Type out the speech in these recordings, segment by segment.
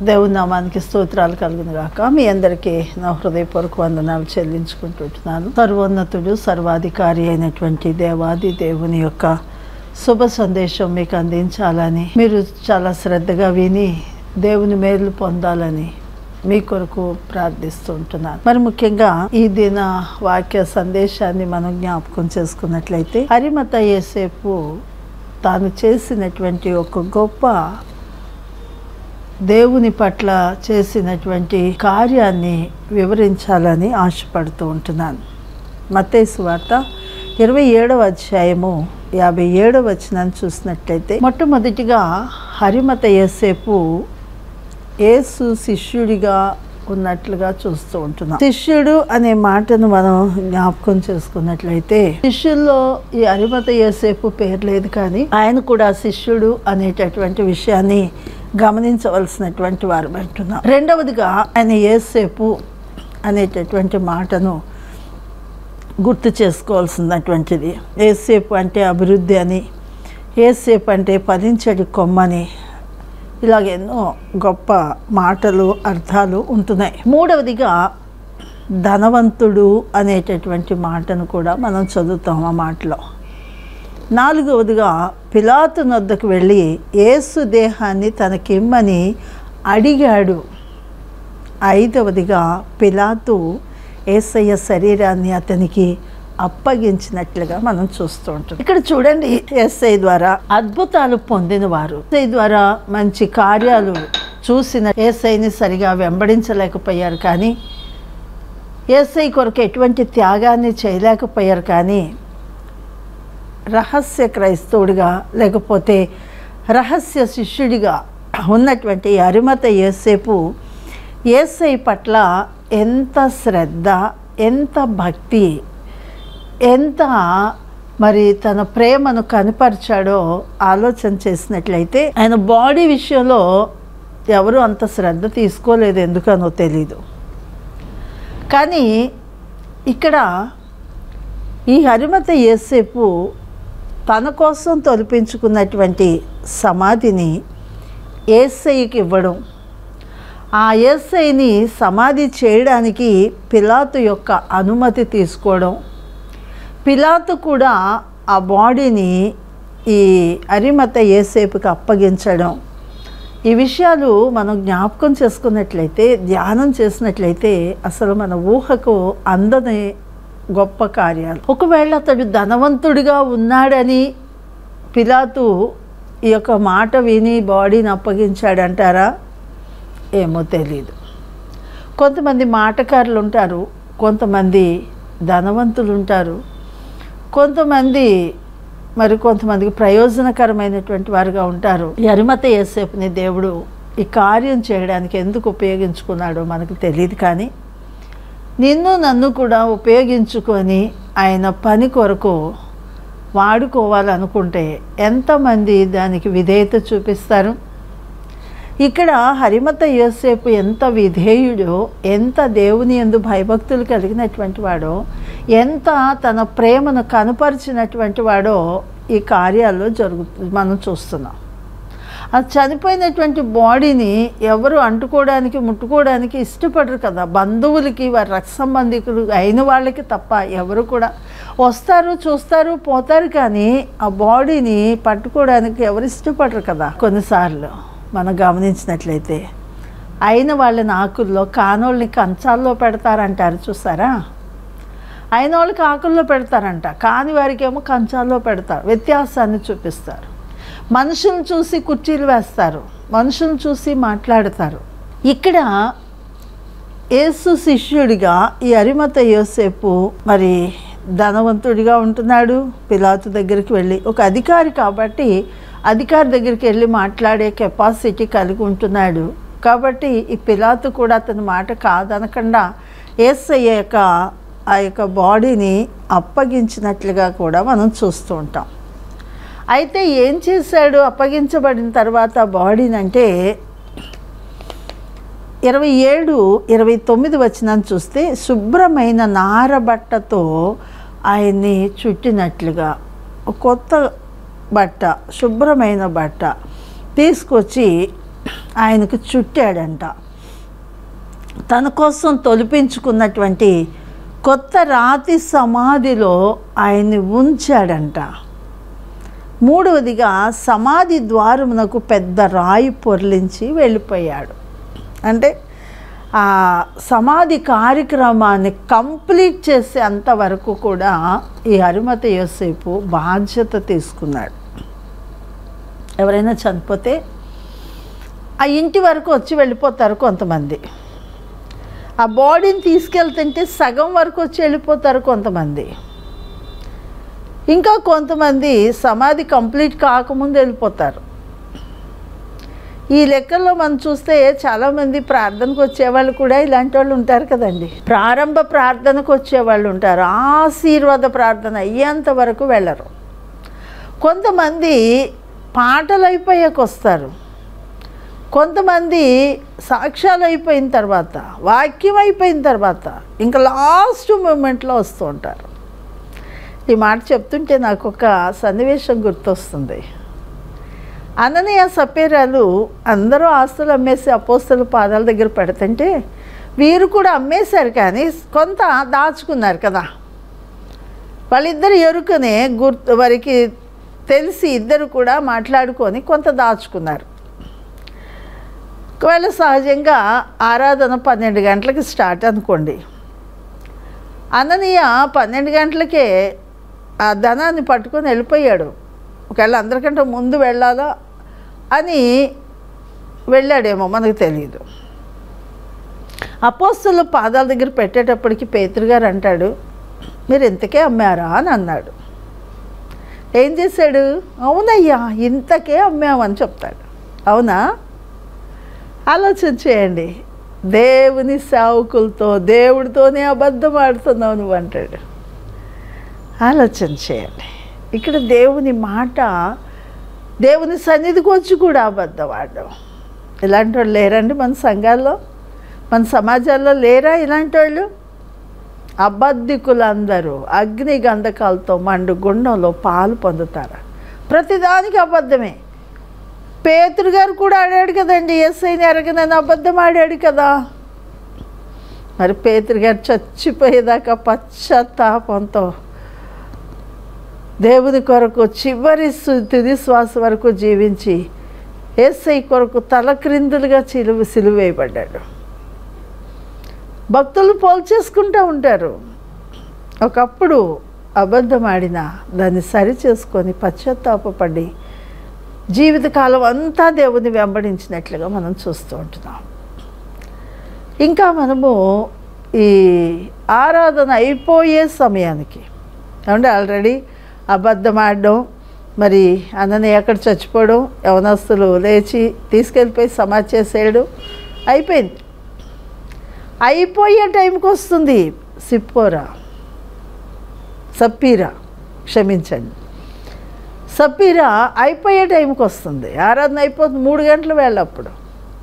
దేవుని నామానికి స్తోత్రాలు కలుగును గాక మీ అందరికీ నా హృదయపూర్వక వందనాలు చెల్లించుకుంటుంటున్నాను సర్వోన్నతుడు సర్వాధికారి అయినటువంటి దేవాది దేవుని యొక్క శుభ సందేశం మీకు అందించాలని మీరు చాలా శ్రద్ధగా విని దేవుని మేలు పొందాలని మీ కొరకు ప్రార్థిస్తూ ఉంటున్నాను మరి ముఖ్యంగా ఈ దిన వాక్య సందేశాన్ని మనం జ్ఞాపకం చేసుకున్నట్లయితే హరిమత ఏసేపు తాను చేసినటువంటి ఒక గొప్ప దేవుని పట్ల చేసినటువంటి కార్యాన్ని వివరించాలని ఆశపడుతూ ఉంటున్నాను మత్తేసు వార్త ఇరవై ఏడవ అధ్యాయము యాభై ఏడవ వచనాన్ని చూసినట్లయితే మొట్టమొదటిగా హరిమత యేసేపు యేసు శిష్యుడిగా ఉన్నట్లుగా చూస్తూ ఉంటున్నాం శిష్యుడు అనే మాటను మనం జ్ఞాపకం చేసుకున్నట్లయితే శిష్యుల్లో ఈ హరిమత యేసేపు పేరు లేదు కానీ ఆయన కూడా శిష్యుడు అనేటటువంటి విషయాన్ని గమనించవలసినటువంటి వారు అంటున్నాం రెండవదిగా ఆయన ఏసేపు అనేటటువంటి మాటను గుర్తు చేసుకోవాల్సినటువంటిది ఏసేపు అంటే అభివృద్ధి అని ఏసేపు అంటే పదించడి కొమ్మని ఇలాగ ఎన్నో గొప్ప మాటలు అర్థాలు ఉంటున్నాయి మూడవదిగా ధనవంతుడు అనేటటువంటి మాటను కూడా మనం చదువుతాం ఆ మాటలో నాలుగవదిగా పిలాతు నొద్దకు వెళ్ళి యేసు దేహాన్ని తనకిమ్మని అడిగాడు ఐదవదిగా పిలాతు ఏసయ్య శరీరాన్ని అతనికి అప్పగించినట్లుగా మనం చూస్తూ ఉంటాం ఇక్కడ చూడండి ఎస్ఐ ద్వారా అద్భుతాలు పొందిన వారు ఎస్ఐ ద్వారా మంచి కార్యాలు చూసిన ఏసైని సరిగా వెంబడించలేకపోయారు కానీ ఏసై కొరకు ఎటువంటి త్యాగాన్ని చేయలేకపోయారు కానీ రహస్య క్రైస్తవుడిగా లేకపోతే రహస్య శిష్యుడిగా ఉన్నటువంటి అరిమత ఏసేపు ఏసై పట్ల ఎంత శ్రద్ధ ఎంత భక్తి ఎంత మరి తన ప్రేమను కనపరిచాడో ఆలోచన చేసినట్లయితే ఆయన బాడీ విషయంలో ఎవరు అంత శ్రద్ధ తీసుకోలేదు ఎందుకనో తెలీదు కానీ ఇక్కడ ఈ హరిమత ఏసేపు తన కోసం తొలిపించుకున్నటువంటి సమాధిని ఏసైకి ఇవ్వడం ఆ ఏసైని సమాధి చేయడానికి పిలాతు యొక్క అనుమతి తీసుకోవడం పిలాతు కూడా ఆ బాడీని ఈ అరిమత ఏసేపుకి అప్పగించడం ఈ విషయాలు మనం జ్ఞాపకం చేసుకున్నట్లయితే ధ్యానం చేసినట్లయితే అసలు మన ఊహకు అందని గొప్ప కార్యాలు ఒకవేళ అతడు ధనవంతుడిగా ఉన్నాడని పిలాతు ఈ యొక్క మాట విని బాడీని అప్పగించాడంటారా ఏమో తెలియదు కొంతమంది మాటకారులు ఉంటారు కొంతమంది ధనవంతులు ఉంటారు కొంతమంది మరి కొంతమందికి ప్రయోజనకరమైనటువంటి వారుగా ఉంటారు ఈ అరిమత యేసేపుని దేవుడు ఈ కార్యం చేయడానికి ఎందుకు ఉపయోగించుకున్నాడో మనకు తెలియదు కానీ నిన్ను నన్ను కూడా ఉపయోగించుకొని ఆయన పని కొరకు వాడుకోవాలనుకుంటే ఎంతమంది దానికి విధేయత చూపిస్తారు ఇక్కడ హరిమత యోసేపు ఎంత విధేయుడో ఎంత దేవుని ఎందు భయభక్తులు కలిగినటువంటి వాడో ఎంత తన ప్రేమను కనపరిచినటువంటి వాడో ఈ కార్యాల్లో జరుగు మనం చూస్తున్నాం ఆ చనిపోయినటువంటి బాడీని ఎవరు అంటుకోవడానికి ముట్టుకోవడానికి ఇష్టపడరు కదా బంధువులకి వారి రక్త సంబంధికులు అయిన వాళ్ళకి తప్ప ఎవరు కూడా వస్తారు చూస్తారు పోతారు కానీ ఆ బాడీని పట్టుకోవడానికి ఎవరు ఇష్టపడరు కదా కొన్నిసార్లు మనం గమనించినట్లయితే అయిన వాళ్ళని ఆకుల్లో కానోళ్ళని కంచాల్లో పెడతారంటారు చూసారా అయిన వాళ్ళకి ఆకుల్లో పెడతారంట కాని వారికి ఏమో కంచాల్లో పెడతారు వ్యత్యాసాన్ని చూపిస్తారు మనుషులను చూసి కుర్చీలు వేస్తారు మనుషులను చూసి మాట్లాడతారు ఇక్కడ యేసు శిష్యుడిగా ఈ అరిమత యోసేపు మరి ధనవంతుడిగా ఉంటున్నాడు పిలాతు దగ్గరికి వెళ్ళి ఒక అధికారి కాబట్టి అధికారి దగ్గరికి వెళ్ళి మాట్లాడే కెపాసిటీ కలిగి ఉంటున్నాడు కాబట్టి ఈ పిలాతు కూడా అతని మాట కాదనకుండా ఏసయ్య యొక్క ఆ యొక్క బాడీని అప్పగించినట్లుగా కూడా మనం చూస్తూ ఉంటాం అయితే ఏం చేశాడు అప్పగించబడిన తర్వాత బాడీని అంటే ఇరవై ఏడు ఇరవై తొమ్మిది వచ్చినాన్ని చూస్తే శుభ్రమైన నారబట్టతో ఆయన్ని చుట్టినట్లుగా ఒక కొత్త బట్ట శుభ్రమైన బట్ట తీసుకొచ్చి ఆయనకు చుట్టాడంట తన కోసం తొలిపించుకున్నటువంటి కొత్త రాతి సమాధిలో ఆయన్ని ఉంచాడంట మూడవదిగా సమాధి ద్వారమునకు పెద్ద రాయి పొర్లించి వెళ్ళిపోయాడు అంటే ఆ సమాధి కార్యక్రమాన్ని కంప్లీట్ చేసే అంతవరకు కూడా ఈ హరిమత యోసేపు బాధ్యత తీసుకున్నాడు ఎవరైనా చనిపోతే ఆ ఇంటి వరకు వచ్చి వెళ్ళిపోతారు కొంతమంది ఆ బాడీని తీసుకెళ్తుంటే సగం వరకు వచ్చి వెళ్ళిపోతారు కొంతమంది ఇంకా కొంతమంది సమాధి కంప్లీట్ కాకముందు వెళ్ళిపోతారు ఈ లెక్కల్లో మనం చూస్తే చాలామంది ప్రార్థనకు వచ్చేవాళ్ళు కూడా ఇలాంటి వాళ్ళు ఉంటారు కదండి ప్రారంభ ప్రార్థనకు వచ్చేవాళ్ళు ఉంటారు ఆశీర్వాద ప్రార్థన అయ్యేంత వరకు వెళ్ళరు కొంతమంది పాటలు అయిపోయాక వస్తారు కొంతమంది సాక్ష్యాలు అయిపోయిన తర్వాత వాక్యం అయిపోయిన తర్వాత ఇంకా లాస్ట్ మూమెంట్లో వస్తూ ఉంటారు ఈ మాట చెప్తుంటే నాకు ఒక సన్నివేశం గుర్తొస్తుంది అననీయ సపేరాలు అందరూ ఆస్తులు అమ్మేసి అపోస్తుల పాదాల దగ్గర పెడుతుంటే వీరు కూడా అమ్మేశారు కానీ కొంత దాచుకున్నారు కదా వాళ్ళిద్దరు ఎరుకనే గుర్తు వారికి తెలిసి ఇద్దరు కూడా మాట్లాడుకొని కొంత దాచుకున్నారు ఒకవేళ సహజంగా ఆరాధన పన్నెండు గంటలకి స్టార్ట్ అనుకోండి అననీయ పన్నెండు గంటలకే ఆ ధనాన్ని పట్టుకొని వెళ్ళిపోయాడు ఒకవేళ అందరికంటే ముందు వెళ్ళాలా అని వెళ్ళాడేమో మనకు తెలియదు అపోస్తుల పాదాల దగ్గర పెట్టేటప్పటికి పేతురు గారు అంటాడు మీరు ఇంతకే అమ్మారా అని అన్నాడు ఏం చేశాడు అవునయ్యా ఇంతకే అమ్మామని చెప్తాడు అవునా ఆలోచన చేయండి దేవుని సేవకులతో దేవుడితోనే అబద్ధం ఆడుతున్నావు నువ్వు అంటాడు ఆలోచన చేయండి ఇక్కడ దేవుని మాట దేవుని సన్నిధికి వచ్చి కూడా అబద్ధం ఆడడం ఇలాంటి వాళ్ళు లేరండి మన సంఘాల్లో మన సమాజాల్లో లేరా ఇలాంటి వాళ్ళు అబద్ధికులందరూ అగ్ని గంధకాలతో మండు గుండంలో పాలు పొందుతారు ప్రతిదానికి అబద్ధమే పేతురు గారు కూడా ఆడాడు కదండి ఎస్ఐని ఎరగనని అబద్ధం ఆడాడు కదా మరి పేతురు గారు చచ్చిపోయేదాకా పశ్చాత్తాపంతో దేవుని కొరకు చివరి సు- తుది శ్వాస వరకు జీవించి ఏసై కొరకు తలక్రిందులుగా చిలువ సిలువేయబడ్డాడు భక్తులు పోల్చేసుకుంటూ ఉంటారు ఒకప్పుడు అబద్ధం ఆడినా దాన్ని సరి చేసుకొని పశ్చాత్తాపపడి జీవితకాలం అంతా దేవుని వెంబడించినట్లుగా మనం చూస్తూ ఉంటున్నాం ఇంకా మనము ఈ ఆరాధన అయిపోయే సమయానికి ఏమంటే ఆల్రెడీ అబద్ధం ఆడడం మరి అన్నని ఎక్కడ చచ్చిపోవడం యవనస్తులు లేచి తీసుకెళ్ళిపోయి సమాధి చేసేయడం అయిపోయింది అయిపోయే టైంకి వస్తుంది సిప్పోరా సప్పీరా క్షమించండి సప్పీరా అయిపోయే టైంకి వస్తుంది ఆరాధన అయిపోతుంది మూడు గంటలు వెళ్ళప్పుడు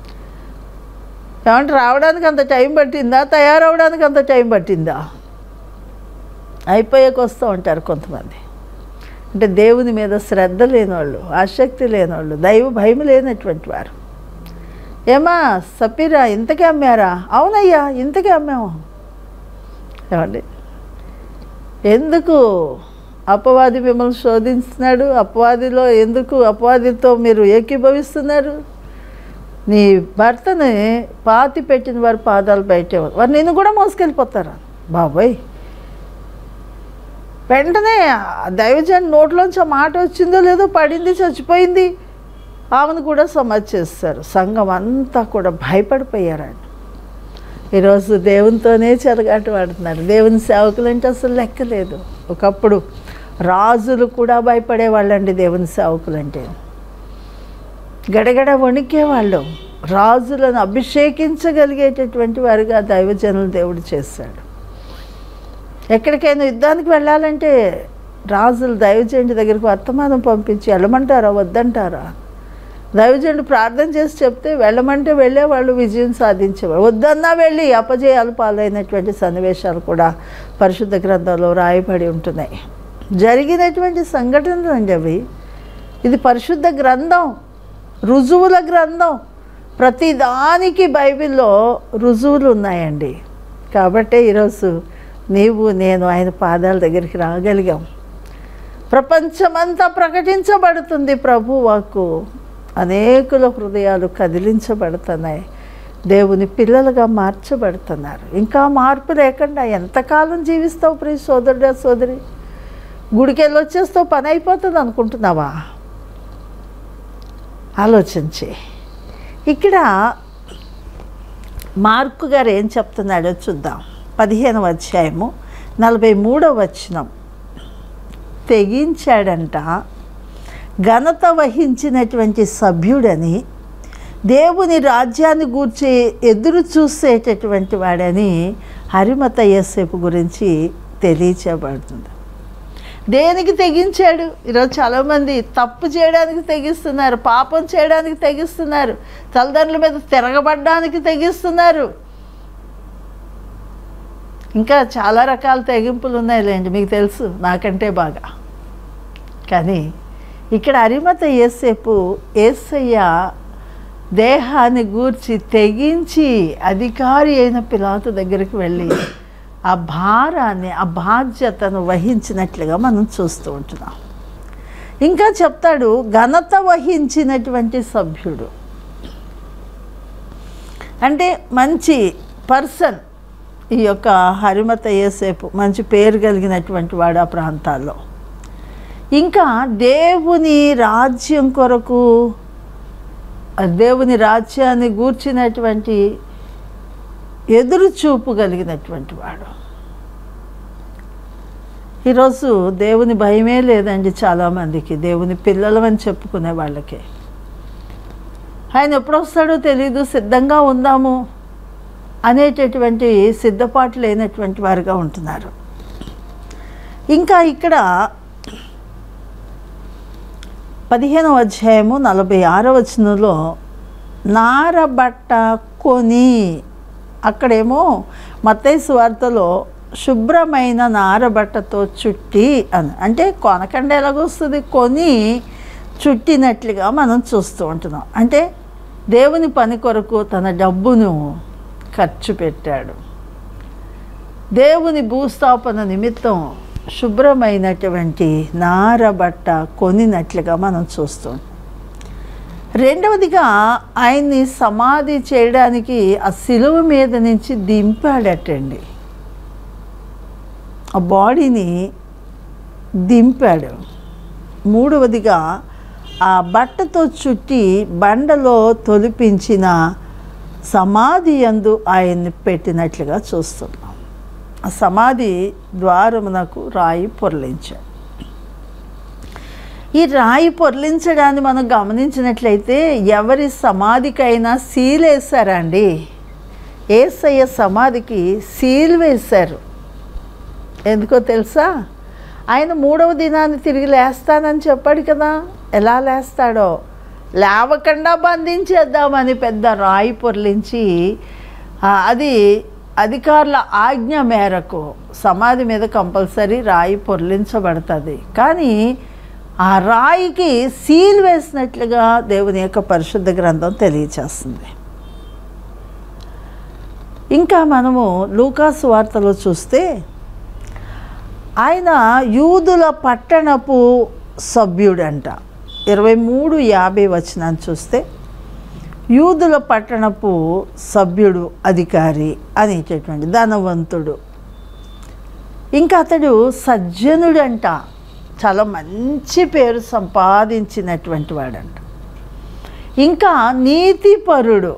ఏమంటే రావడానికి అంత టైం పట్టిందా తయారవడానికి అంత టైం పట్టిందా అయిపోయాక వస్తూ ఉంటారు కొంతమంది అంటే దేవుని మీద శ్రద్ధ లేనివాళ్ళు ఆసక్తి లేనివాళ్ళు దైవ భయం లేనటువంటి వారు ఏమా సపీరా ఇంతకే అమ్మారా అవునయ్యా ఇంతకే అమ్మాము ఏమండి ఎందుకు అపవాది మిమ్మల్ని శోధిస్తున్నాడు అపవాదిలో ఎందుకు అపవాదితో మీరు ఏకీభవిస్తున్నారు నీ భర్తని పాతి పెట్టిన వారి పాదాలు బయటే ఉంది. వారు నిన్ను కూడా మోసుకెళ్ళిపోతారా బాబాయ్ వెంటనే ఆ దైవజన్ నోట్లోంచి ఆ మాట వచ్చిందో లేదో పడింది చచ్చిపోయింది ఆమెను కూడా సమాధి చేస్తారు సంఘం అంతా కూడా భయపడిపోయారండి ఈరోజు దేవునితోనే చెలగాట వాడుతున్నారు దేవుని సేవకులంటే అసలు లెక్కలేదు ఒకప్పుడు రాజులు కూడా భయపడేవాళ్ళండి దేవుని సేవకులంటే గడగడ వణికేవాళ్ళు రాజులను అభిషేకించగలిగేటటువంటి వారుగా దైవజనులు దేవుడు చేశాడు ఎక్కడికైనా యుద్ధానికి వెళ్ళాలంటే రాజులు దైవజనుడి దగ్గరికి వర్తమానం పంపించి వెళ్ళమంటారా వద్దంటారా దైవజనుడు ప్రార్థన చేసి చెప్తే వెళ్ళమంటే వెళ్ళేవాళ్ళు విజయం సాధించేవాళ్ళు వద్దన్నా వెళ్ళి అపజయాలు పాలైనటువంటి సన్నివేశాలు కూడా పరిశుద్ధ గ్రంథంలో రాయబడి ఉంటున్నాయి జరిగినటువంటి సంఘటనలు అండి అవి ఇది పరిశుద్ధ గ్రంథం రుజువుల గ్రంథం ప్రతిదానికి బైబిల్లో రుజువులు ఉన్నాయండి కాబట్టే ఈరోజు నీవు నేను ఆయన పాదాల దగ్గరికి రాగలిగాం ప్రపంచమంతా ప్రకటించబడుతుంది ప్రభు వాక్కు అనేకుల హృదయాలు కదిలించబడుతున్నాయి దేవుని పిల్లలుగా మార్చబడుతున్నారు ఇంకా మార్పు లేకుండా ఎంతకాలం జీవిస్తావు ప్రియ సోదరుడా సోదరి గుడికి వెళ్ళి వచ్చేస్తావు పని అయిపోతుంది అనుకుంటున్నావా ఆలోచించి ఇక్కడ మార్కు గారు ఏం చెప్తున్నాడో చూద్దాం పదిహేనవ అధ్యాయము నలభై మూడవ వచనం తెగించాడంట ఘనత వహించినటువంటి సభ్యుడని దేవుని రాజ్యాన్ని గూర్చి ఎదురు చూసేటటువంటి వాడని హరిమత యేసేపు గురించి తెలియచేయబడుతుంది దేనికి తెగించాడు ఈరోజు చాలామంది తప్పు చేయడానికి తెగిస్తున్నారు పాపం చేయడానికి తెగిస్తున్నారు తల్లిదండ్రుల మీద తిరగబడ్డానికి తెగిస్తున్నారు ఇంకా చాలా రకాల తెగింపులు ఉన్నాయిలేండి మీకు తెలుసు నాకంటే బాగా కానీ ఇక్కడ అరిమత ఏసేపు ఏసయ్య దేహాన్ని గూర్చి తెగించి అధికారి అయిన పిలాతు దగ్గరికి వెళ్ళి ఆ భారాన్ని ఆ బాధ్యతను వహించినట్లుగా మనం చూస్తూ ఉంటున్నాం ఇంకా చెప్తాడు ఘనత వహించినటువంటి సభ్యుడు అంటే మంచి పర్సన్ ఈ యొక్క హరిమత ఏసేపు మంచి పేరు కలిగినటువంటి వాడు ఆ ప్రాంతాల్లో ఇంకా దేవుని రాజ్యం కొరకు ఆ దేవుని రాజ్యాన్ని గూర్చినటువంటి ఎదురు చూపు కలిగినటువంటి వాడు ఈరోజు దేవుని భయమే లేదండి చాలామందికి దేవుని పిల్లలమని చెప్పుకునే వాళ్ళకి ఆయన ఎప్పుడు వస్తాడో తెలీదు సిద్ధంగా ఉందాము అనేటటువంటి సిద్ధపాటు లేనటువంటి వారుగా ఉంటున్నారు ఇంకా ఇక్కడ పదిహేనవ అధ్యాయము నలభై ఆరో వచనంలో నారబట్ట కొని అక్కడేమో మత్తయి వార్తలో శుభ్రమైన నారబట్టతో చుట్టి అని అంటే కొనకండ ఎలాగొస్తుంది కొని చుట్టినట్లుగా మనం చూస్తూ ఉంటున్నాం అంటే దేవుని పని కొరకు తన డబ్బును ఖర్చు పెట్టాడు దేవుని భూస్థాపన నిమిత్తం శుభ్రమైనటువంటి నారబట్ట కొనినట్లుగా మనం చూస్తాం రెండవదిగా ఆయన్ని సమాధి చేయడానికి ఆ సిలువ మీద నుంచి దింపాడటండి ఆ బాడీని దింపాడు మూడవదిగా ఆ బట్టతో చుట్టి బండలో తొలిపించిన సమాధి యందు ఆయన్ని పెట్టినట్లుగా చూస్తున్నాం ఆ సమాధి ద్వారమునకు రాయి పొరలించాడు ఈ రాయి పొరలించడాన్ని మనం గమనించినట్లయితే ఎవరి సమాధికైనా సీల్ వేశారండి ఏసయ్య సమాధికి సీల్ వేశారు ఎందుకో తెలుసా ఆయన మూడవ దినాన్ని తిరిగి లేస్తానని చెప్పాడు కదా ఎలా లేస్తాడో లేవకుండా బంధించేద్దామని పెద్ద రాయి పొర్లించి ఆ, అది అధికారుల ఆజ్ఞ మేరకు సమాధి మీద కంపల్సరీ రాయి పొర్లించబడుతుంది కానీ ఆ రాయికి సీల్ వేసినట్లుగా దేవుని యొక్క పరిశుద్ధ గ్రంథం తెలియచేస్తుంది ఇంకా మనము లూకాసు వార్తలో చూస్తే ఆయన యూదుల పట్టణపు సభ్యుడంట ఇరవై మూడు యాభై వచనాన్ని చూస్తే యూదుల పట్టణపు సభ్యుడు అధికారి అనేటటువంటి ధనవంతుడు ఇంకా అతడు సజ్జనుడంట చాలా మంచి పేరు సంపాదించినటువంటి వాడంట ఇంకా నీతిపరుడు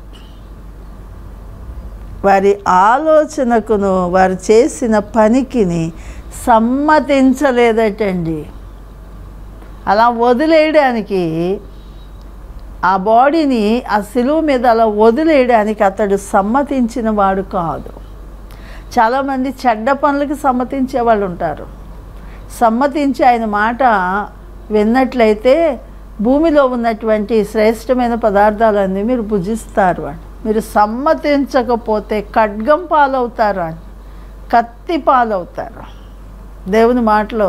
వారి ఆలోచనకును వారు చేసిన పనికిని సమ్మతించలేదటండి అలా వదిలేయడానికి ఆ బాడీని ఆ సిలువ మీద అలా వదిలేయడానికి అతడు సమ్మతించిన వాడు కాదు చాలామంది చెడ్డ పనులకి సమ్మతించే వాళ్ళు ఉంటారు సమ్మతించి ఆయన మాట విన్నట్లయితే భూమిలో ఉన్నటువంటి శ్రేష్టమైన పదార్థాలన్నీ మీరు భుజిస్తారు అని మీరు సమ్మతించకపోతే ఖడ్గం పాలవుతారు అని కత్తి పాలవుతారు దేవుని మాటలో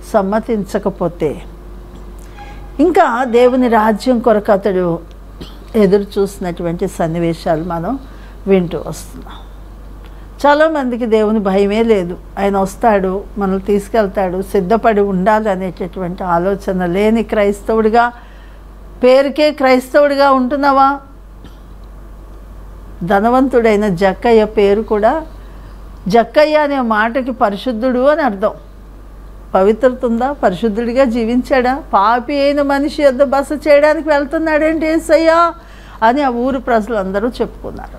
సమ్మతించకపోతే ఇంకా దేవుని రాజ్యం కొరకు అతడు ఎదురు చూసినటువంటి సన్నివేశాలు మనం వింటూ వస్తున్నాం చాలామందికి దేవుని భయమే లేదు ఆయన వస్తాడు మనల్ని తీసుకెళ్తాడు సిద్ధపడి ఉండాలి అనేటటువంటి ఆలోచన లేని క్రైస్తవుడిగా పేరుకే క్రైస్తవుడిగా ఉంటున్నావా ధనవంతుడైన జక్కయ్య పేరు కూడా జక్కయ్య అనే మాటకి పరిశుద్ధుడు అని అర్థం పవిత్రత ఉందా పరిశుద్ధుడిగా జీవించాడా పాపి అయిన మనిషి యొద్ద బస చేయడానికి వెళ్తున్నాడేంటి ఏసయ్యా అని ఆ ఊరు ప్రజలందరూ చెప్పుకున్నారు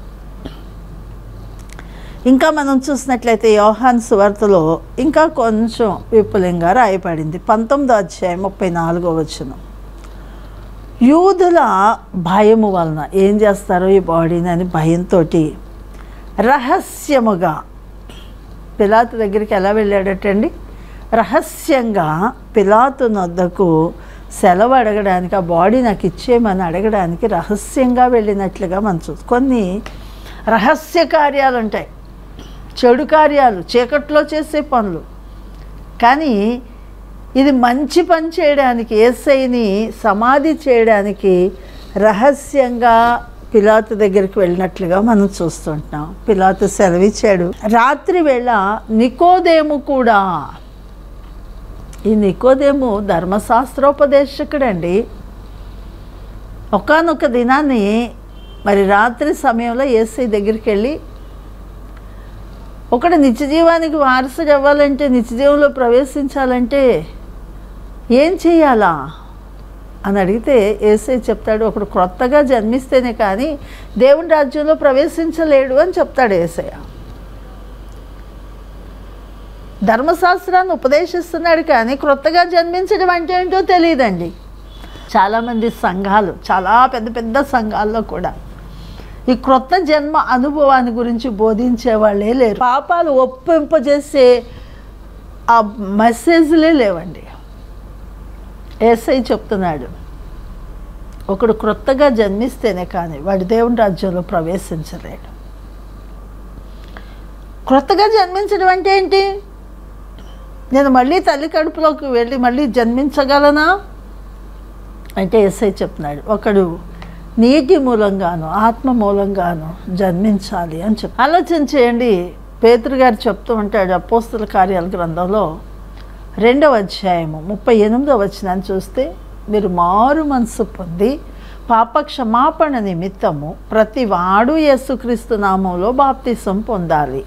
ఇంకా మనం చూసినట్లయితే యోహాన్ సువార్తలో ఇంకా కొంచెం విపులంగా రాయబడింది పంతొమ్మిదో అధ్యాయం ముప్పై నాలుగో వచనం యూదుల భయము వలన ఏం చేస్తారో ఈ బాడీని అని భయంతో రహస్యముగా పిలాతు దగ్గరికి ఎలా వెళ్ళాడటండి రహస్యంగా పిలాతు నొద్దకు సెలవు అడగడానికి ఆ బాడీ నాకు ఇచ్చేయమని అడగడానికి రహస్యంగా వెళ్ళినట్లుగా మనం చూ కొన్ని రహస్య కార్యాలు ఉంటాయి చెడు కార్యాలు చీకట్లో చేసే పనులు కానీ ఇది మంచి పని చేయడానికి ఏసైని సమాధి చేయడానికి రహస్యంగా పిలాతు దగ్గరికి వెళ్ళినట్లుగా మనం చూస్తుంటున్నాం పిలాతు సెలవిచ్చాడు రాత్రి వేళ నికోదేము కూడా ఈ నికోదేము ధర్మశాస్త్రోపదేశకుడండి ఒకనొక దినాన్ని మరి రాత్రి సమయంలో ఏసై దగ్గరికి వెళ్ళి ఒకడు నిత్యజీవానికి వారసుడు అవ్వాలంటే నిత్యజీవంలో ప్రవేశించాలంటే ఏం చేయాలా అని అడిగితే ఏసై చెప్తాడు ఒకడు క్రొత్తగా జన్మిస్తేనే కానీ దేవుని రాజ్యంలో ప్రవేశించలేడు అని చెప్తాడు ఏసయ్య ధర్మశాస్త్రాన్ని ఉపదేశిస్తున్నాడు కానీ క్రొత్తగా జన్మించడం అంటే ఏంటో తెలియదండి చాలామంది సంఘాలు చాలా పెద్ద పెద్ద సంఘాల్లో కూడా ఈ క్రొత్త జన్మ అనుభవాన్ని గురించి బోధించే వాళ్ళే లేరు పాపాలు ఒప్పింపజేసే ఆ మెసేజ్లే లేవండి ఏసై చెప్తున్నాడు ఒకడు క్రొత్తగా జన్మిస్తేనే కానీ వాడి దేవుని రాజ్యంలో ప్రవేశించలేడు క్రొత్తగా జన్మించడం అంటే ఏంటి నేను మళ్ళీ తల్లి కడుపులోకి వెళ్ళి మళ్ళీ జన్మించగలనా అంటే ఎస్ఐ చెప్తున్నాడు ఒకడు నీటి మూలంగాను ఆత్మ మూలంగాను జన్మించాలి అని చెప్పి ఆలోచన చేయండి పేతురు గారు చెప్తూ ఉంటాడు అపోస్తుల కార్యాల గ్రంథంలో రెండవ అధ్యాయము ముప్పై ఎనిమిదవ వచనాన్ని చూస్తే మీరు మారు మనసు పొంది పాప క్షమాపణ నిమిత్తము ప్రతి వాడు యేసుక్రీస్తు నామంలో బాప్తిసం పొందాలి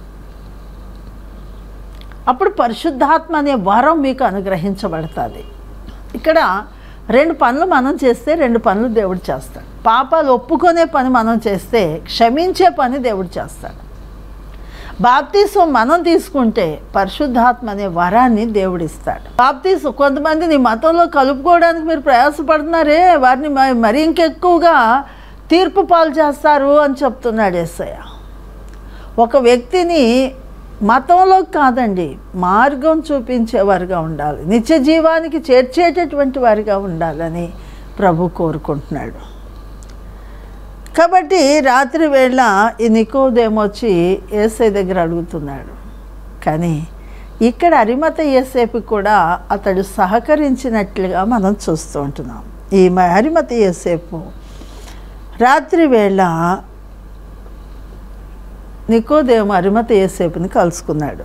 అప్పుడు పరిశుద్ధాత్మ అనే వరం మీకు అనుగ్రహించబడుతుంది ఇక్కడ రెండు పనులు మనం చేస్తే రెండు పనులు దేవుడు చేస్తాడు పాపాలు ఒప్పుకునే పని మనం చేస్తే క్షమించే పని దేవుడు చేస్తాడు బాప్తీసం మనం తీసుకుంటే పరిశుద్ధాత్మ అనే వరాన్ని దేవుడు ఇస్తాడు బాప్తీసం కొంతమంది నీ మతంలో కలుపుకోవడానికి మీరు ప్రయాసపడుతున్నారే వారిని మ- మరి ఇంకెక్కువగా తీర్పు పాలు చేస్తారు అని చెప్తున్నాడు ఎస్ఐ ఒక వ్యక్తిని మతంలో కాదండి మార్గం చూపించేవారుగా ఉండాలి నిత్య జీవానికి చేర్చేటటువంటి వారిగా ఉండాలని ప్రభు కోరుకుంటున్నాడు కాబట్టి రాత్రి వేళ ఈ నికోదేమొచ్చి ఏసై దగ్గర అడుగుతున్నాడు కానీ ఇక్కడ అరిమత ఏసేపు కూడా అతడు సహకరించినట్లుగా మనం చూస్తూ ఉంటున్నాం ఈ మ- అరిమత ఏసేపు రాత్రి వేళ నికోదేము అరిమత ఏసేపుని కలుసుకున్నాడు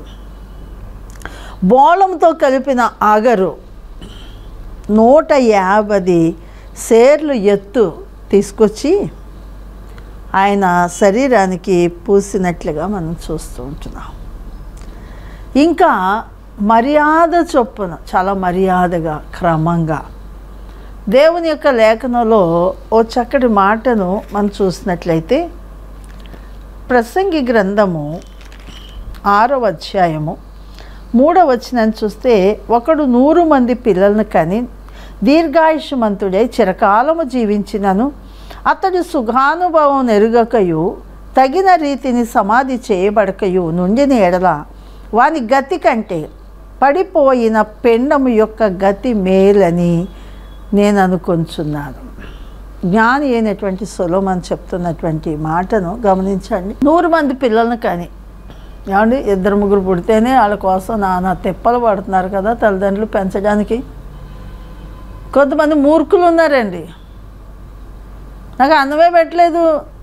బోళంతో కలిపిన ఆగరు నూట యాభై సేర్లు ఎత్తు తీసుకొచ్చి ఆయన శరీరానికి పూసినట్లుగా మనం చూస్తూ ఉంటున్నాం ఇంకా మర్యాద చొప్పున చాలా మర్యాదగా క్రమంగా దేవుని యొక్క లేఖనంలో ఓ చక్కటి మాటను మనం చూసినట్లయితే ప్రసంగి గ్రంథము ఆరవ అధ్యాయము మూడవ వచనాన్ని చూస్తే ఒకడు నూరు మంది పిల్లలను కని దీర్ఘాయుష్మంతుడై చిరకాలము జీవించినను అతడు సుఖానుభవం నెరుగకయు తగిన రీతిని సమాధి చేయబడకయు నుండిన ఎడల వాని గతి కంటే పడిపోయిన పెండము యొక్క గతి మేలని నేను అనుకొంచున్నాను జ్ఞాని అయినటువంటి సొలోమన్ చెప్తున్నటువంటి మాటను గమనించండి నూరు మంది పిల్లలను కానీ ఏమండి ఇద్దరు ముగ్గురు పుడితేనే వాళ్ళ కోసం నానా తిప్పలు పడుతున్నారు కదా తల్లిదండ్రులు పెంచడానికి కొంతమంది మూర్ఖులు ఉన్నారండి నాకు అన్నమే పెట్టలేదు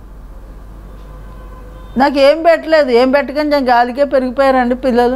నాకు ఏం పెట్టలేదు ఏం పెట్టకుండా నేను గాలికే పెరిగిపోయారండి పిల్లలు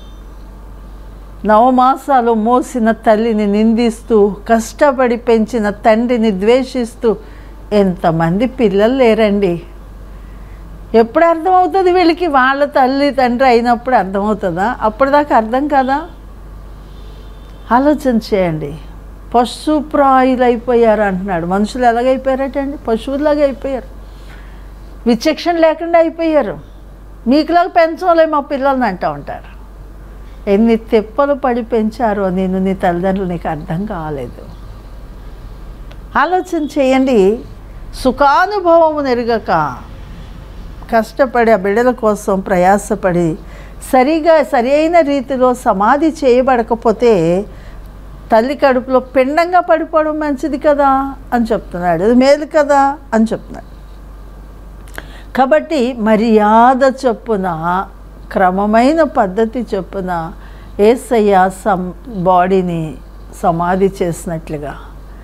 నవమాసాలు మోసిన తల్లిని నిందిస్తూ కష్టపడి పెంచిన తండ్రిని ద్వేషిస్తూ ఎంతమంది పిల్లలు లేరండి ఎప్పుడు అర్థమవుతుంది వీళ్ళకి వాళ్ళ తల్లి తండ్రి అయినప్పుడు అర్థమవుతుందా అప్పటిదాకా అర్థం కదా ఆలోచన చేయండి పశుప్రాయులు అయిపోయారు అంటున్నాడు మనుషులు ఎలాగైపోయారటండి పశువులాగా అయిపోయారు విచక్షణ లేకుండా అయిపోయారు మీకులాగా పెంచలే మా పిల్లల్ని అంటూ ఉంటారు ఎన్ని తెప్పలు పడి పెంచారో నేను నీ తల్లిదండ్రులు నీకు అర్థం కాలేదు ఆలోచన చేయండి సుఖానుభవము నెరగక కష్టపడి ఆ బిడ్డల కోసం ప్రయాసపడి సరిగా సరి అయిన రీతిలో సమాధి చేయబడకపోతే తల్లి కడుపులో పిండంగా పడిపోవడం మంచిది కదా అని చెప్తున్నాడు అది మేలు కదా అని చెప్తున్నాడు కాబట్టి మర్యాద చొప్పున క్రమమైన పద్ధతి చొప్పున ఏసయ్య సం బాడీని సమాధి చేసినట్లుగా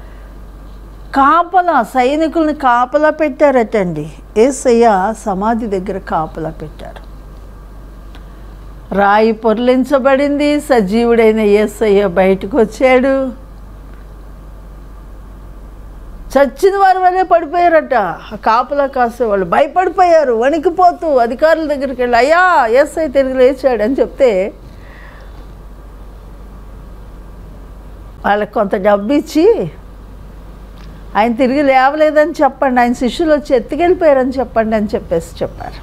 కాపలా సైనికుల్ని కాపలా పెట్టారటండి ఏసయ్య సమాధి దగ్గర కాపలా పెట్టారు రాయి పొర్లించబడింది సజీవుడైన ఏసయ్య బయటకు వచ్చాడు చచ్చిన వారి వల్లే పడిపోయారట ఆ కాపలా కాసేవాళ్ళు భయపడిపోయారు వణికిపోతూ అధికారుల దగ్గరికి వెళ్ళి అయ్యా ఎస్ఐ తిరిగి లేచాడు అని చెప్తే వాళ్ళకి కొంత డబ్బు ఇచ్చి ఆయన తిరిగి లేవలేదని చెప్పండి ఆయన శిష్యులు వచ్చి ఎత్తుకెళ్ళిపోయారని చెప్పండి అని చెప్పేసి చెప్పారు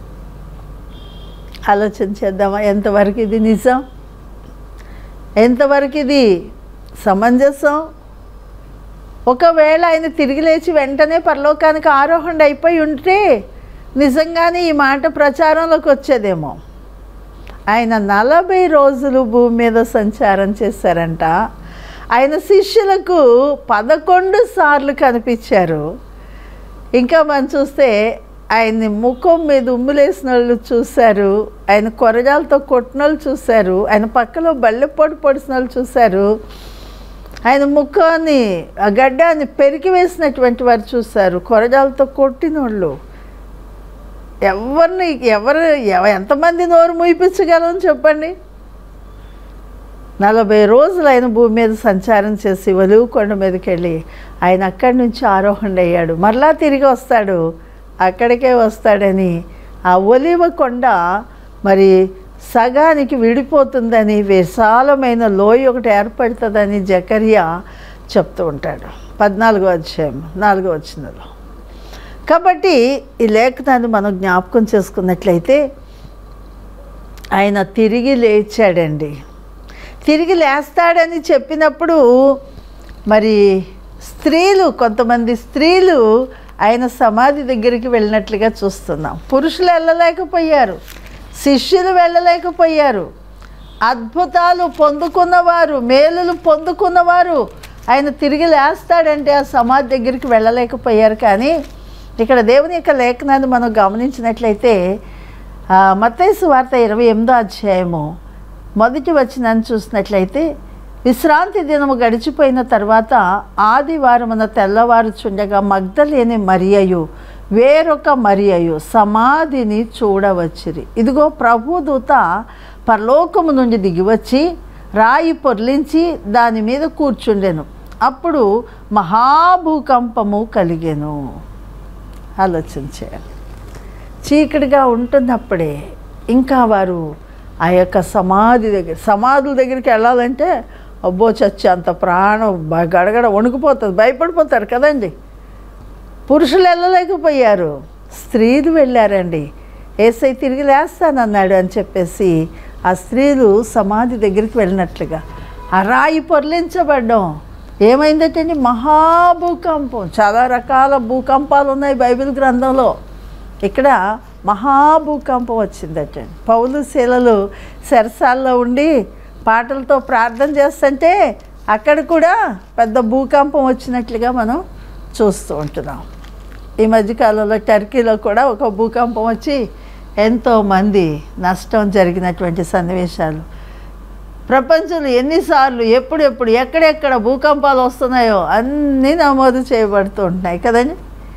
ఆలోచన చేద్దామా ఎంతవరకు ఇది నిజం ఎంతవరకు ఇది సమంజసం ఒకవేళ ఆయన తిరిగి లేచి వెంటనే పరలోకానికి ఆరోహణ అయిపోయి ఉంటే నిజంగానే ఈ మాట ప్రచారంలోకి వచ్చేదేమో ఆయన నలభై రోజులు భూమి మీద సంచారం చేశారంట ఆయన శిష్యులకు పదకొండు సార్లు కనిపించారు ఇంకా మనం చూస్తే ఆయన్ని ముఖం మీద ఉమ్ములేసిన వాళ్ళు చూశారు ఆయన కొరగాలతో కొట్టిన వాళ్ళు చూశారు ఆయన పక్కలో బల్లెపోటు పొడిసిన వాళ్ళు చూశారు ఆయన ముఖాన్ని ఆ గడ్డాన్ని పెరికి వేసినటువంటి వారు చూశారు కొరగాలతో కొట్టిన వాళ్ళు ఎవరిని ఎవరు ఎవ- ఎంతమంది నోరు మూయిపించగలం చెప్పండి నలభై రోజులు ఆయన భూమి మీద సంచారం చేసి ఒలువు కొండ మీదకి వెళ్ళి ఆయన అక్కడి నుంచి ఆరోహణ అయ్యాడు మరలా తిరిగి వస్తాడు అక్కడికే వస్తాడని ఆ ఒలివ కొండ మరి సగానికి విడిపోతుందని విశాలమైన లోయ ఒకటి ఏర్పడుతుందని జకరియా చెప్తూ ఉంటాడు పద్నాలుగో అధ్యాయం నాలుగో వచ్చినలో కాబట్టి ఈ లేఖనాన్ని మనం జ్ఞాపకం చేసుకున్నట్లయితే ఆయన తిరిగి లేచాడండి తిరిగి లేస్తాడని చెప్పినప్పుడు మరి స్త్రీలు కొంతమంది స్త్రీలు ఆయన సమాధి దగ్గరికి వెళ్ళినట్లుగా చూస్తున్నాం పురుషులు వెళ్ళలేకపోయారు శిష్యులు వెళ్ళలేకపోయారు అద్భుతాలు పొందుకున్నవారు మేలులు పొందుకున్నవారు ఆయన తిరిగి లేస్తాడంటే ఆ సమాధి దగ్గరికి వెళ్ళలేకపోయారు కానీ ఇక్కడ దేవుని యొక్క లేఖనాన్ని మనం గమనించినట్లయితే ఆ, మత్తయి వార్త ఇరవై ఎనిమిదో అధ్యాయము మొదటి వచనాన్ని చూసినట్లయితే విశ్రాంతి దినము గడిచిపోయిన తర్వాత ఆదివారమున తెల్లవారుచుండగా మగ్ధలేని మరియయు వేరొక మరియయు సమాధిని చూడవచ్చిరి ఇదిగో ప్రభుదూత పరలోకము నుండి దిగివచ్చి రాయి పొర్లించి దాని మీద కూర్చుండెను అప్పుడు మహాభూకంపము కలిగెను ఆలోచన చేయాలి చీకటిగా ఉంటున్నప్పుడే ఇంకా వారు ఆ యొక్క సమాధి దగ్గర సమాధుల దగ్గరికి వెళ్ళాలంటే అబ్బో చచ్చి అంత ప్రాణం బ- గడగడ వణుకుపోతుంది భయపడిపోతారు కదండి పురుషులు వెళ్ళలేకపోయారు స్త్రీలు వెళ్ళారండి ఏసై తిరిగి లేస్తానన్నాడు అని చెప్పేసి ఆ స్త్రీలు సమాధి దగ్గరికి వెళ్ళినట్లుగా ఆ రాయి పొర్లించబడ్డం ఏమైందంటే మహాభూకంపం చాలా రకాల భూకంపాలు ఉన్నాయి బైబిల్ గ్రంథంలో ఇక్కడ మహాభూకంపం వచ్చిందట పౌలు శీలలు సెరసాల్లో ఉండి పాటలతో ప్రార్థన చేస్తుంటే అక్కడ కూడా పెద్ద భూకంపం వచ్చినట్లుగా మనం చూస్తూ ఉంటున్నాం ఈ మధ్యకాలంలో టర్కీలో కూడా ఒక భూకంపం వచ్చి ఎంతోమంది నష్టం జరిగినటువంటి సన్నివేశాలు ప్రపంచంలో ఎన్నిసార్లు ఎప్పుడెప్పుడు ఎక్కడెక్కడ భూకంపాలు వస్తున్నాయో అన్నీ నమోదు చేయబడుతూ ఉంటున్నాయి కదండి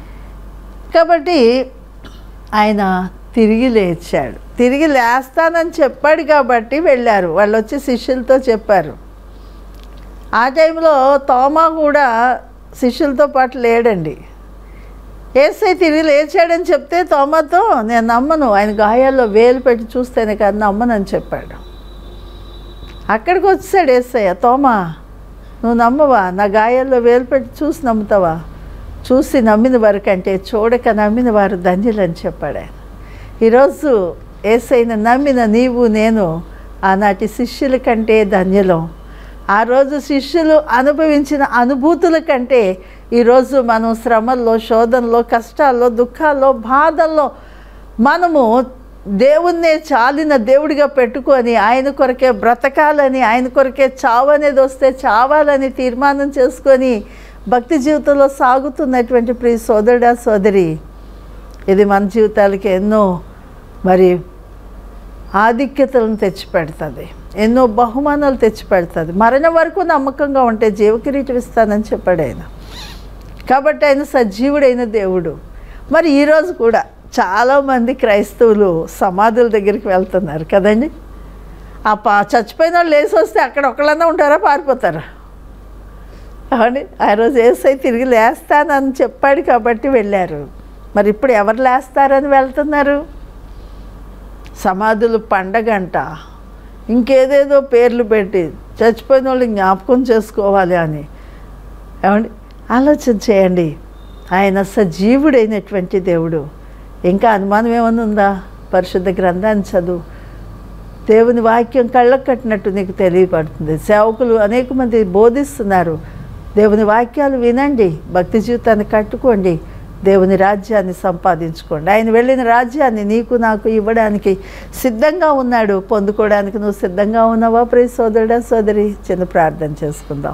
కాబట్టి ఆయన తిరిగి లేచాడు తిరిగి లేస్తానని చెప్పాడు కాబట్టి వెళ్ళారు వాళ్ళు వచ్చి శిష్యులతో చెప్పారు ఆ టైంలో తోమా కూడా శిష్యులతో పాటు లేడండి ఏసై తిరిగి లేచాడని చెప్తే తోమతో నేను నమ్మను ఆయన గాయాల్లో వేలు పెట్టి చూస్తేనే కాదు నమ్మనని చెప్పాడు అక్కడికి వచ్చాడు ఏసయ్య తోమా నువ్వు నమ్మవా నా గాయాల్లో వేలు పెట్టి చూసి నమ్ముతావా చూసి నమ్మిన వారి కంటే చూడక నమ్మిన వారు ధన్యులని చెప్పాడు ఆయన ఈరోజు ఏసైన నమ్మిన నీవు నేను ఆనాటి శిష్యుల కంటే ధన్యులం ఆ రోజు శిష్యులు అనుభవించిన అనుభూతుల కంటే ఈరోజు మనం శ్రమల్లో శోధనలో కష్టాల్లో దుఃఖాల్లో బాధల్లో మనము దేవుణ్ణే చాలిన దేవుడిగా పెట్టుకొని ఆయన కొరకే బ్రతకాలని ఆయన కొరకే చావు అనేది వస్తే చావాలని తీర్మానం చేసుకొని భక్తి జీవితంలో సాగుతున్నటువంటి ప్రియ సోదరుడా సోదరి ఇది మన జీవితాలకి ఎన్నో మరి ఆధిక్యతలను తెచ్చిపెడుతుంది ఎన్నో బహుమానాలు తెచ్చిపెడుతుంది మరణం వరకు నమ్మకంగా ఉంటే జీవకిరీటం ఇస్తానని చెప్పాడు ఆయన కాబట్టి ఆయన సజీవుడైన దేవుడు మరి ఈరోజు కూడా చాలామంది క్రైస్తవులు సమాధుల దగ్గరికి వెళ్తున్నారు కదండి ఆ పా చచ్చిపోయిన వాళ్ళు లేచి వస్తే అక్కడ ఒకళ్ళన్నా ఉంటారా పారిపోతారా అవును ఆ రోజు ఏసై తిరిగి లేస్తానని చెప్పాడు కాబట్టి వెళ్ళారు మరి ఇప్పుడు ఎవరు లేస్తారని వెళ్తున్నారు సమాధులు పండగంట ఇంకేదేదో పేర్లు పెట్టి చచ్చిపోయిన వాళ్ళు జ్ఞాపకం చేసుకోవాలి అని ఏమండి ఆలోచన చేయండి ఆయన సజీవుడైనటువంటి దేవుడు ఇంకా అనుమానం ఏమైనా ఉందా పరిశుద్ధ గ్రంథాన్ని చదువు దేవుని వాక్యం కళ్ళకు కట్టినట్టు నీకు తెలియపడుతుంది సేవకులు అనేక మంది బోధిస్తున్నారు దేవుని వాక్యాలు వినండి భక్తి జీవితాన్ని కట్టుకోండి దేవుని రాజ్యాన్ని సంపాదించుకోండి ఆయన వెళ్ళిన రాజ్యాన్ని నీకు నాకు ఇవ్వడానికి సిద్ధంగా ఉన్నాడు పొందుకోవడానికి నువ్వు సిద్ధంగా ఉన్నావా ప్రియ సోదరుడా సోదరి చిన్న ప్రార్థన చేసుకుందాం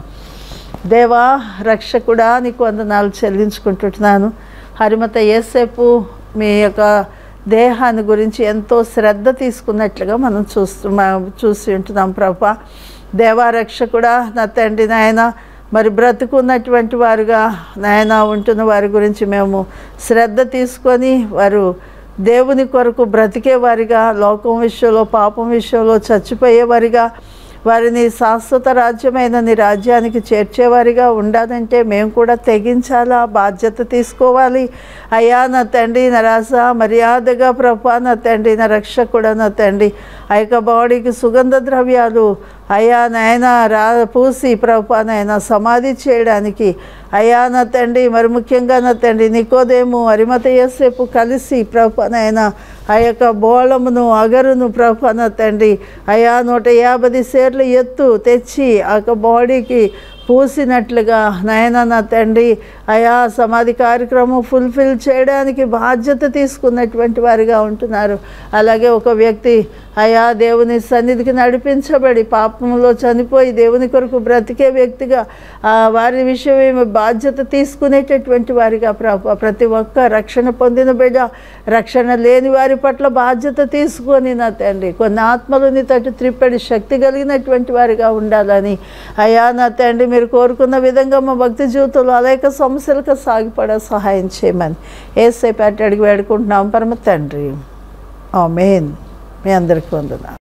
దేవా రక్షకుడా నీకు వందనాలు చెల్లించుకుంటున్నాను హరిమత ఏసేపు మీ యొక్క దేహాన్ని గురించి ఎంతో శ్రద్ధ తీసుకున్నట్లుగా మనం చూస్తూ మ- చూసి ఉంటున్నాం ప్రభా దేవా రక్షకుడా నా తండ్రి నాయన మరి బ్రతుకున్నటువంటి వారుగా నాయన ఉంటున్న వారి గురించి మేము శ్రద్ధ తీసుకొని వారు దేవుని కొరకు బ్రతికేవారిగా లోకం విషయంలో పాపం విషయంలో చచ్చిపోయేవారిగా వారిని శాశ్వత రాజ్యమైన నీ రాజ్యానికి చేర్చేవారిగా ఉండాలంటే మేము కూడా తెగించాలా బాధ్యత తీసుకోవాలి అయ్యా నా తండ్రి నా రాస మర్యాదగా ప్రభా నా తండ్రి నా రక్షకుడ నా తండ్రి ఆ యొక్క బాడీకి సుగంధ ద్రవ్యాలు అయ్యా నాయన రా పూసి ప్రభా నాయన సమాధి చేయడానికి అయ్యా నా తండ్రి మరి ముఖ్యంగా నా తండ్రి నికోదేము అరిమత యేసేపు కలిసి ప్రభా నాయన ఆ యొక్క బోళమును అగరును ప్రభా నా తండ్రి అయా నూట యాభై సేర్లు ఎత్తు తెచ్చి ఆ యొక్క బాడీకి పూసినట్లుగా నాయన నా తండ్రి అయా సమాధి కార్యక్రమం ఫుల్ఫిల్ చేయడానికి బాధ్యత తీసుకున్నటువంటి వారిగా ఉంటున్నారు అలాగే ఒక వ్యక్తి అయా దేవుని సన్నిధికి నడిపించబడి పాపంలో చనిపోయి దేవుని కొరకు బ్రతికే వ్యక్తిగా ఆ వారి విషయం బాధ్యత తీసుకునేటటువంటి వారిగా ప్రభు ప్రతి ఒక్క రక్షణ పొందిన బిడ్డ రక్షణ లేని వారి పట్ల బాధ్యత తీసుకొని నా తండ్రి కొన్ని ఆత్మలని తట్టు త్రిప్పడి శక్తి కలిగినటువంటి వారిగా ఉండాలని అయా నా తండ్రి మీరు కోరుకున్న విధంగా మా భక్తి జీవితంలో అనేక సమస్యలకు సాగిపడే సహాయం చేయమని ఏసై అడిగి వేడుకుంటున్నాం పరమ తండ్రి ఆమెన్ మీ అందరికీ వందనాలు